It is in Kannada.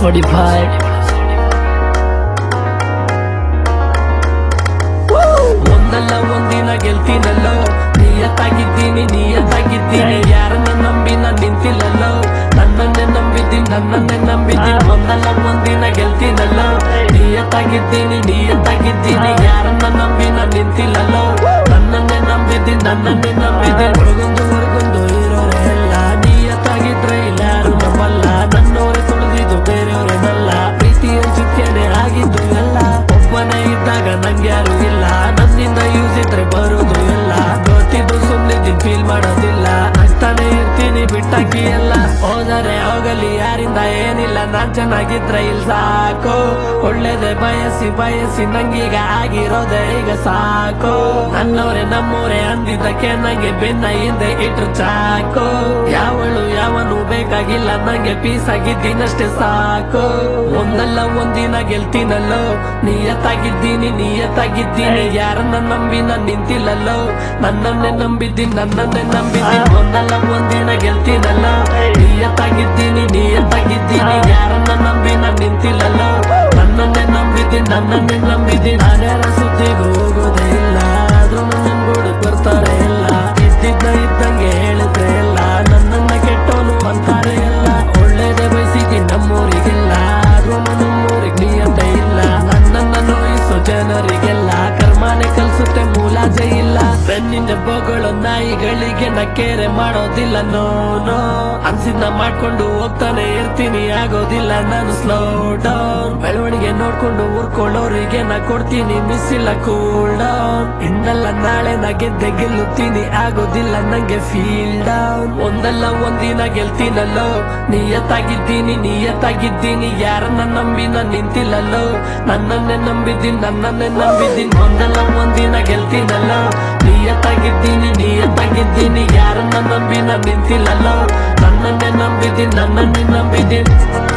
45 ಒಂದಲ್ಲ ಒಂದಿನ ಗೆಲ್ತೀನಲ್ಲೋ ನಿಯತ್ತಾಗಿದ್ದೀನಿ ನಿಯತ್ತಾಗಿದ್ದೀನಿ ಯಾರನ್ನ ನಂಬಿ ನಾನ್ ನಿಂತಿಲ್ಲಲ್ಲೋ ನನ್ನನ್ನೇ ನಂಬಿದ್ದೀನಿ ನನ್ನನ್ನೇ ನಂಬಿದ್ದೀನಿ ಒಂದಲ್ಲ ಒಂದಿನ ಗೆಲ್ತೀನಲ್ಲೋ ನಿಯತ್ತಾಗಿದ್ದೀನಿ ನಿಯತ್ತಾಗಿದ್ದೀನಿ ಯಾರನ್ನ ನಂಬಿ ನಾನ್ ನಿಂತಿಲ್ಲಲ್ಲೋ ನನ್ನನ್ನೇ ನಂಬಿದ್ದೀನಿ ನನ್ನನ್ನೇ ನಂಬಿದ್ದೀನಿ ಹೊರಗೊಂದು ಹೊರಗೊಂದು ಇರೋರೆ ಎಲ್ಲ ನಿಯತ್ತಾಗಿದ್ರೆ ಇಲ್ಲ ಯಾರು ನಂಬಲ್ಲ ನನ್ನೋರೆ ತುಳಿದಿದ್ದು ಬೇರೆಯವರೇನಲ್ಲ ಪ್ರೀತಿ ಅನ್ಸುತ್ತೇನೆ ಆಗಿದ್ದು ಎಲ್ಲ ಒಬ್ಬನೇ ಇದ್ದಾಗ ನಂಗೆ ಯಾರು ಇಲ್ಲ ನನ್ನಿಂದ ಯೂಸ್ ಇದ್ರೆ ಬರೋದು ಎಲ್ಲ ಗೊತ್ತಿದ್ದು ಸುಮ್ಮನಿದ್ದೀನಿ ಫೀಲ್ ಮಾಡೋದಿಲ್ಲ ನಗ್ತಾನೆ ಇರ್ತೀನಿ ಬಿಟ್ಟಾಕಿ ಎಲ್ಲ ಹೋದರೆ ಹೋಗಲಿ ಯಾರಿಂದ ಏನಿಲ್ಲ ನಾನ್ ಚೆನ್ನಾಗಿದ್ರೆ ಇಲ್ಲಿ ಸಾಕು ಒಳ್ಳೇದೇ ಬಯಸಿ ಬಯಸಿ ನಂಗೀಗ ಆಗಿರೋದೇ ಈಗ ಸಾಕು ನನ್ನವರೇ ನಮ್ಮವರೇ ಅಂದಿದ್ದಕ್ಕೆ ನಂಗೆ ಬೆನ್ನ ಹಿಂದೆ ಇಟ್ರು ಚಾಕು ಯಾವಳು ಯಾವನು ಬೇಕಾಗಿಲ್ಲ ನಂಗೆ ಪೀಸ್ ಆಗಿದ್ದೀನಷ್ಟೇ ಸಾಕು ಒಂದಲ್ಲ ಒಂದಿನ ಗೆಲ್ತೀನಲ್ಲೋ ನಿಯತ್ತಾಗಿದ್ದೀನಿ ನಿಯತ್ತಾಗಿದ್ದೀನಿ ಯಾರನ್ನ ನಂಬಿ ನಾನ್ ನಿಂತಿಲ್ಲಲ್ಲೋ ನನ್ನನ್ನೇ ನಂಬಿದ್ದೀನಿ ನನ್ನನ್ನೇ ನಂಬಿದ್ದೀನಿ ಒಂದಲ್ಲ ಒಂದಿನ ಗೆಲ್ತೀನಲ್ಲೋ ನಿಯತ್ತಾಗಿದ್ದೀನಿ ನಿಯತ್ತಾಗಿದ್ದೀನಿ ಯಾರನ್ನ ನಂಬಿ ನಾನ್ ನಿಂತಿಲ್ಲಲ್ಲೋ ನನ್ನನ್ನೇ ನಂಬಿದ್ದೀನಿ ನನ್ನನ್ನೇ ನಂಬಿದ್ದೀನಿ ನಾನ್ಯಾರ ಸುದ್ದಿಗೂ ಹೋಗೋದೇ ಇಲ್ಲ ಆದ್ರೂ ನನ್ನ ಗೂಡಕ್ ಬರ್ತಾರೆ ಇಲ್ಲ ಇದ್ದಿದ್ದ ಇದ್ದಂಗೆ ಹೇಳಿದ್ರೆ ಇಲ್ಲ ನನ್ನನ್ನ ಕೆಟ್ಟೋನು ಅಂತಾರೆ ಎಲ್ಲ ಒಳ್ಳೇದೇ ಬಯಸಿದ್ದೀನಿ ನಮ್ಮೂರಿಗೆಲ್ಲ ಆದ್ರೂ ನಮ್ಮೂರಿಗೆ ನಿಯತ ಇಲ್ಲ ನನ್ನನ್ನ ನೋಯಿಸೋ ಜನರಿಗೆಲ್ಲ ಕರ್ಮಾನೆ ಕಲ್ಸುತ್ತೆ ಮೂಲಾಜೆ ಇಲ್ಲ ಬೆನ್ನಿನ ಬೋಗಳು ನಾಯಿಗಳಿಗೆ ನಕ್ಕೇರೆ ಮಾಡೋದಿಲ್ಲ ನೋ ನೋ ಅನ್ಸಿದ್ನ ಮಾಡ್ಕೊಂಡು ಹೋಗ್ತಾನೆ ಇರ್ತೀನಿ ಆಗೋದಿಲ್ಲ ನಾನು ಸ್ಲೋ ಡೌನ್ ಬೆಳವಣಿಗೆ ನೋಡ್ಕೊಂಡು ಊರ್ಕೊಳ್ಳೋರಿಗೆ ನಾ ಕೊಡ್ತೀನಿ ಮಿಸ್ ಇಲ್ಲ ಕೂಲ್ ಡೌನ್ ಇನ್ನಲ್ಲ ನಾಳೆ ನಾ ಗೆದ್ದೆ ಗೆಲ್ಲುತ್ತೀನಿ ಆಗೋದಿಲ್ಲ ನಂಗೆ ಫೀಲ್ ಡೌನ್ ಒಂದಲ್ಲ ಒಂದಿನ ಗೆಲ್ತೀನಲ್ಲೋ ನಿಯತ್ತಾಗಿದ್ದೀನಿ ನಿಯತ್ತಾಗಿದ್ದೀನಿ ಯಾರನ್ನ ನಂಬಿ ನಾನ್ ನಿಂತಿಲ್ಲಲ್ಲೋ ನನ್ನನ್ನೇ ನಂಬಿದ್ದೀನಿ ನನ್ನನ್ನೇ ನಂಬಿದ್ದೀನಿ ಒಂದಲ್ಲ ಒಂದಿನ ಗೆಲ್ತೀನಲ್ಲೋ ನಿಯತ್ತಾಗಿದ್ದೀನಿ ನಿಯತ್ತಾಗಿದ್ದೀನಿ ಯಾರನ್ನ ನಂಬಿ ನಾನ್ ನಿಂತಿಲ್ಲಲ್ಲೋ ನನ್ನನ್ನೇ ನಂಬಿದ್ದೀನಿ ನನ್ನನ್ನೇ ನಂಬಿದ್ದೀನಿ